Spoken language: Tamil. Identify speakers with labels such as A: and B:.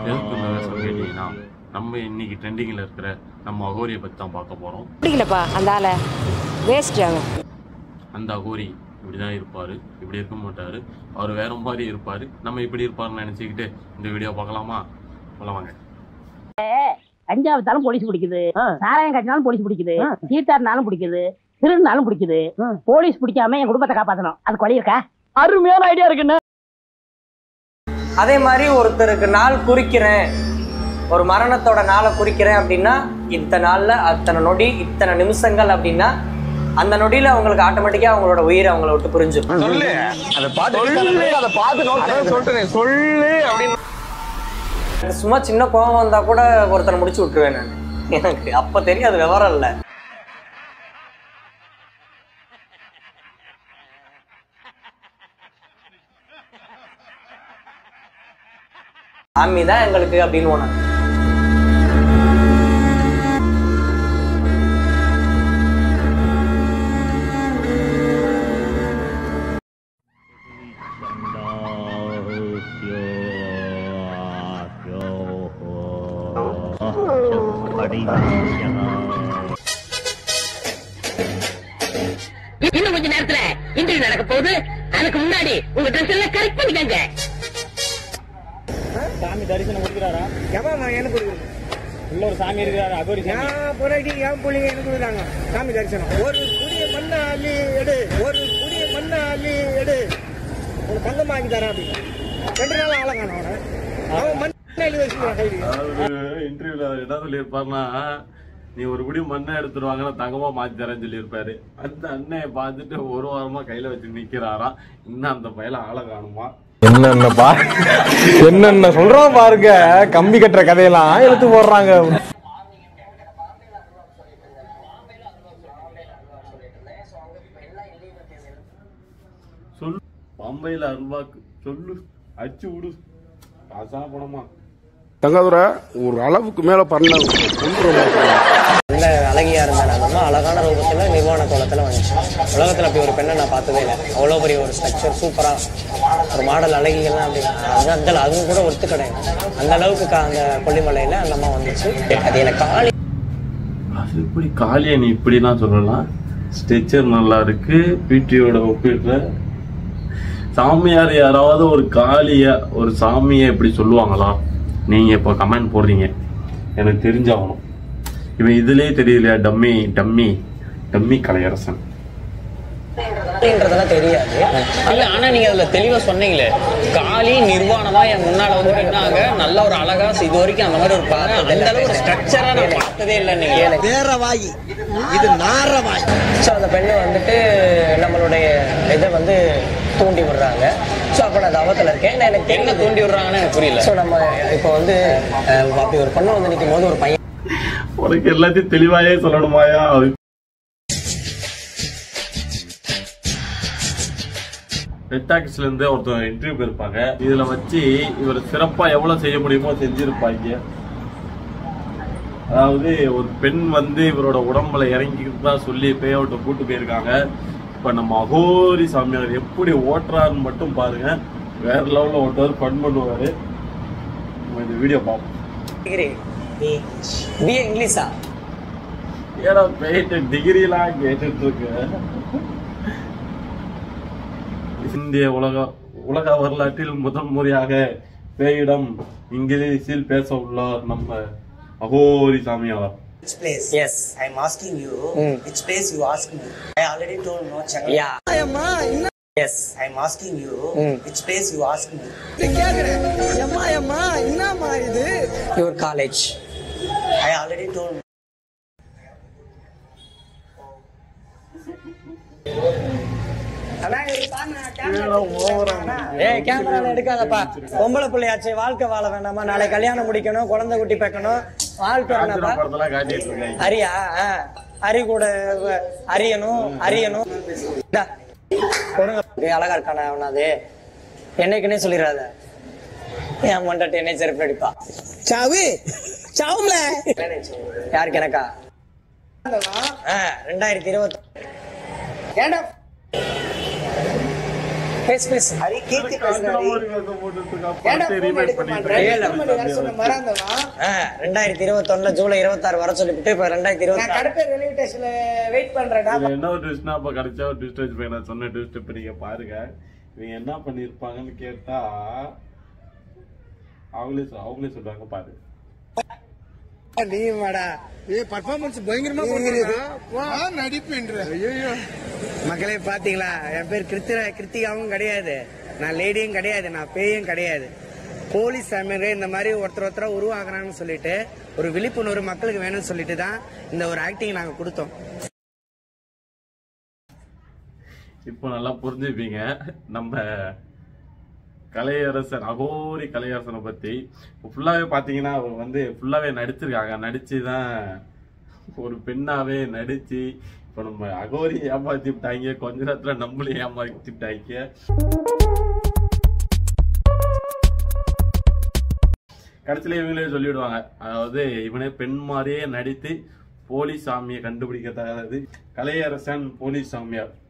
A: எதுக்கு இந்த வேஷம் கேட்டீங்கன்னா நம்ம இன்னைக்கு ட்ரெண்டிங்கில் இருக்கிற நம்ம அகோரியை பற்றி தான் பார்க்க போகிறோம்
B: பிடிக்கலப்பா அந்த ஆளை வேஸ்ட் அவன்
A: அந்த அகோரி இப்படி தான் இருப்பார் இப்படி இருக்க மாட்டார் அவர் வேற மாதிரி இருப்பார் நம்ம இப்படி இருப்பார்னு நினச்சிக்கிட்டு இந்த வீடியோ பார்க்கலாமா போலாம் வாங்க
C: கஞ்சா வித்தாலும் போலீஸ் பிடிக்குது சாராயம் கட்டினாலும் போலீஸ் பிடிக்குது சீட்டாடினாலும் பிடிக்குது திருடினாலும் பிடிக்குது போலீஸ் பிடிக்காம என் குடும்பத்தை காப்பாத்தணும் அது வழி இருக்கா அருமையான ஐடியா இருக்குன்னு
D: அதே மாதிரி ஒருத்தருக்கு நாள் குறிக்கிறேன் ஒரு மரணத்தோட நாளை குறிக்கிறேன் அப்படின்னா இத்தனை நாள்ல அத்தனை நொடி இத்தனை நிமிஷங்கள் அப்படின்னா அந்த நொடியில அவங்களுக்கு ஆட்டோமேட்டிக்கா அவங்களோட உயிர் அவங்கள விட்டு புரிஞ்சிடும்
E: சொல்லு அதை பார்த்து அதை பார்த்து நோட் சொல்லிட்டேன் சொல்லு அப்படின்னு
D: எனக்கு சும்மா சின்ன கோபம் வந்தா கூட ஒருத்தனை முடிச்சு விட்டுருவேன் நான் எனக்கு அப்ப தெரியும் அது விவரம் இல்ல சாமி தான் எங்களுக்கு அப்படின்னு ஒண்ணு
C: இன்னும் கொஞ்ச நேரத்துல இன்டர்வியூ நடக்க போகுது அதுக்கு முன்னாடி உங்க ட்ரெஸ் எல்லாம் கரெக்ட் பண்ணிக்கங்க
F: சாமி தரிசனம் கொடுக்குறாரா
E: எவன் நான் எனக்கு கொடுக்குறது
F: உள்ள ஒரு சாமி இருக்கிறாரு அகோரி சாமி
E: என் பொறாட்டி என் பிள்ளைங்க எனக்கு கொடுக்குறாங்க சாமி தரிசனம் ஒரு குடிய மண்ணை அள்ளி எடு ஒரு குடிய மண்ணை அள்ளி எடு உனக்கு தங்கம் வாங்கி தரேன் அப்படின்னு ரெண்டு நாள் ஆளங்கான அவனை அவன் மண்ணை அள்ளி வச்சுக்கிறான் கையில்
A: அதாவது இன்டர்வியூல அவர் என்ன சொல்லியிருப்பாருன்னா நீ ஒரு குடி மண்ணை எடுத்துருவாங்க நான் தங்கமா மாத்தி தரேன்னு சொல்லியிருப்பாரு அந்த அண்ணையை பார்த்துட்டு ஒரு வாரமா கையில வச்சு நிக்கிறாராம் இன்னும் அந்த பையல ஆளை காணுமா
G: என்னென்ன பா என்னென்ன சொல்றோம் பாருங்க கம்பி கட்டுற கதையெல்லாம் எடுத்து போடுறாங்க
A: சொல்லு பம்பையில அருள்வாக்கு சொல்லு அடிச்சு விடு பாசா பணமா
H: தங்காதுரை ஒரு அளவுக்கு மேல பண்ண
D: நல்ல அழகியா இருந்த நம்ம அழகான ரூபத்துல நிர்வாண கோலத்துல வந்துச்சு உலகத்துல அப்படி ஒரு பெண்ணை நான் பார்த்ததே இல்லை அவ்வளோ பெரிய ஒரு ஸ்ட்ரக்சர் சூப்பரா ஒரு மாடல் அழகிகள்லாம் அப்படி அது அந்த அதுவும் கூட ஒத்து கிடையாது அந்த அளவுக்கு கா- அந்த கொல்லிமலையில அந்த அம்மா வந்துச்சு அது எனக்கு காலி
A: அது இப்படி காளியை நீ இப்படிலாம் சொல்லலாம் ஸ்ட்ரெச்சர் நல்லா இருக்கு பிடியோட ஒப்பிடுற சாமியார் யாராவது ஒரு காளிய ஒரு சாமியை இப்படி சொல்லுவாங்களா நீங்க இப்போ கமெண்ட் போடுறீங்க எனக்கு தெரிஞ்சாகணும் இவன் இதுலயே தெரியலையா டம்மி டம்மி டம்மி கலையரசன்
D: காளின்றதெல்லாம் தெரியாது இல்ல ஆனா நீங்க அதுல தெளிவா சொன்னீங்களே காளி நிர்வாணமா என் முன்னால வந்து நின்னாங்க நல்ல ஒரு அழகா இது வரைக்கும் அந்த மாதிரி ஒரு பாரு அந்த அளவுக்கு ஒரு ஸ்ட்ரக்சரா நான் பார்த்ததே இல்லை நீங்க
E: வேற வாயி இது நார வாய்
D: ஸோ அந்த பெண்ணு வந்துட்டு நம்மளுடைய இதை வந்து தூண்டி விடுறாங்க ஸோ அப்போ நான் தவத்தில் இருக்கேன் நான் எனக்கு என்ன தூண்டி விடுறாங்கன்னு எனக்கு புரியல ஸோ நம்ம இப்போ வந்து அஹ், அப்படி ஒரு பொண்ணு வந்து நிற்கும் போது ஒரு பையன்
A: உனக்கு எல்லாத்தையும் தெளிவாயே சொல்லணுமாயா ரெட்டாக்ஸ்ல இருந்து ஒருத்தர் இன்டர்வியூ போயிருப்பாங்க இதுல வச்சு இவர் சிறப்பா எவ்வளவு செய்ய முடியுமோ செஞ்சிருப்பாங்க அதாவது ஒரு பெண் வந்து இவரோட உடம்புல இறங்கிக்கிறதா சொல்லி பே அவுட்டை கூட்டு போயிருக்காங்க இப்ப நம்ம அகோரி சாமியார் எப்படி ஓட்டுறாருன்னு மட்டும் பாருங்க வேற லெவல்ல ஓட்டுவார் ஃபன் பண்ணுவாரு நம்ம இந்த வீடியோ பார்ப்போம்
D: டிகிரி பிஏ இங்கிலீஷா
A: ஏடா போயிட்டு டிகிரிலாம் கேட்டுட்டு இருக்கு இந்திய உலக உலக வரலாற்றில் முதல் முறையாக பேயிடம் இங்கிலீஷில் பேச உள்ளார் நம்ம அகோரி சாமியார்
I: Which place?
D: Yes
I: I'm asking you,
D: Hmm.
I: which place you ask me? I already told no Chennai.
D: Yeah yes
I: I'm asking you,
D: Hmm.
I: which place you ask me?
E: கேக்குறேன் எம்மா எம்மா என்னம்மா இது
D: your college
I: I already told
D: ஏய் கேமரால எடுக்காதப்பா பொம்பளை பிள்ளையாச்சு வாழ்க்கை வாழ வேண்டாமா நாளை கல்யாணம் முடிக்கணும் குழந்தை குட்டி பெக்கணும் வாழ்க்கை வேண்டாமா
A: படத்தெல்லாம் காட்டிட்டு இருக்காங்க
D: அரியா ஆ. அரி கூட வ- அரியணும் அரியணும் இந்தா. கொடுங்க ஏய், அழகா இருக்கானே அவனாது என்னைக்குன்னே சொல்லிடாத என் மண்டட்டு என்னை செருப்பு அடிப்பா
E: சாவு சாவும்ல
D: யாருக்கு எனக்கா ஆ, ரெண்டாயிரத்தி இருபத்தி
E: ஏண்டா
I: பேசு பேசு ஹரி கீர்த்தி பேசுறேன்
E: ஏன்டா phone எடுக்க மாட்டேற? எத்தனை மணி வர சொன்ன மறந்தவா?
D: ரெண்டாயிரத்தி இருபத்தி ஒண்ணுல ஜூலை இருபத்தாறு வர சொல்லிவிட்டு இப்ப ரெண்டாயிரத்தி
E: நான்
D: இருபத்தி
E: கடப்பேர் ரயில்வே ஸ்டேஷன்ல வெயிட் பண்றேன்டா
A: இதுல என்ன ஒரு ட்விஸ்ட்னா அப்ப கிடைச்சா ஒரு ட்விஸ்ட் வச்சு நான் சொன்ன ட்விஸ்ட் இப்ப நீங்க பாருங்க இவங்க என்ன பண்ணிருப்பாங்கன்னு கேட்டா அவங்களே சொ- அவங்களே சொல்றாங்க பாரு
E: நீ வாடா ஏ பர்ஃபார்மன்ஸ் பயங்கரமா பண்ணுறா நடிப்புன்ற ஐயோ மக்களே பாத்தீங்களா என் பேர் கிருத்திர கிருத்திகாவும் கிடையாது நான் லேடியும் கிடையாது நான் பேயும் கிடையாது போலீஸ் சாமியார் இந்த மாதிரி ஒருத்தர் ஒருத்தரா உருவாக்குறாங்கன்னு சொல்லிட்டு ஒரு விழிப்புணர்வு மக்களுக்கு வேணும்னு சொல்லிட்டு தான் இந்த ஒரு ஆக்டிங் நாங்க கொடுத்தோம்
A: இப்போ நல்லா புரிஞ்சுப்பீங்க நம்ம கலையரசன் அகோரி கலையரசனை பத்தி ஃபுல்லாவே பாத்தீங்கன்னா அவர் வந்து ஃபுல்லாவே நடிச்சிருக்காங்க நடிச்சு தான் ஒரு பெண்ணாவே நடிச்சு இப்போ நம்ம அகோரி ஏமாத்தி விட்டாங்க கொஞ்ச நேரத்துல நம்மளையும் ஏமாத்தி விட்டாங்க கடைசியில இவங்களே சொல்லிவிடுவாங்க அதாவது இவனே பெண் மாதிரியே நடித்து போலீஸ் சாமியை கண்டுபிடிக்க தகாதது கலையரசன் போலீஸ் சாமியார்